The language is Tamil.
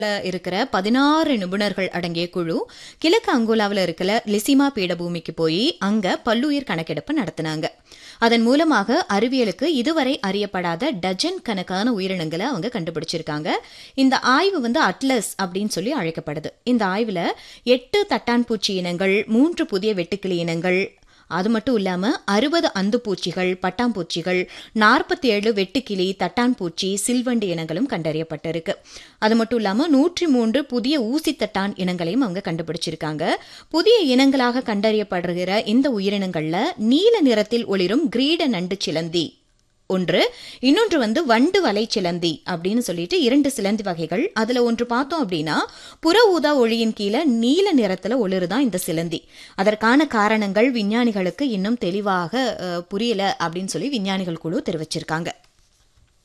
இருக்கிற பதினாறு நிபுணர்கள் அடங்கிய குழு கிழக்கு அங்கோலாவில் இருக்கிற லிசிமா பீடபூமிக்கு போய் அங்க பல்லுயிர் கணக்கெடுப்பு நடத்தினாங்க அதன் மூலமாக அறிவியலுக்கு இதுவரை அறியப்படாத டஜன் கணக்கான உயிரினங்களை அவங்க கண்டுபிடிச்சிருக்காங்க இந்த ஆய்வு வந்து அட்லஸ் அப்படின்னு சொல்லி அழைக்கப்படுது இந்த ஆய்வுல எட்டு தட்டான்பூச்சி இனங்கள் மூன்று புதிய வெட்டுக்கிளி இனங்கள் அது மட்டும் இல்லாம அறுபது அந்துப்பூச்சிகள் பட்டாம்பூச்சிகள் நாற்பத்தி ஏழு வெட்டுக்கிளி தட்டான்பூச்சி சில்வண்டு இனங்களும் கண்டறியப்பட்டிருக்கு அது மட்டும் இல்லாம நூற்றி மூன்று புதிய ஊசி தட்டான் இனங்களையும் அவங்க கண்டுபிடிச்சிருக்காங்க புதிய இனங்களாக கண்டறியப்படுகிற இந்த உயிரினங்கள்ல நீல நிறத்தில் ஒளிரும் கிரீட நண்டு சிலந்தி ஒன்று இன்னொன்று வந்து வண்டு வலை சிலந்தி அப்படின்னு சொல்லிட்டு இரண்டு சிலந்தி வகைகள் அதுல ஒன்று பார்த்தோம் அப்படின்னா புற ஊதா ஒளியின் கீழே நீல நிறத்துல ஒளிருதான் இந்த சிலந்தி அதற்கான காரணங்கள் விஞ்ஞானிகளுக்கு இன்னும் தெளிவாக அஹ், புரியல அப்படின்னு சொல்லி விஞ்ஞானிகள் குழு தெரிவிச்சிருக்காங்க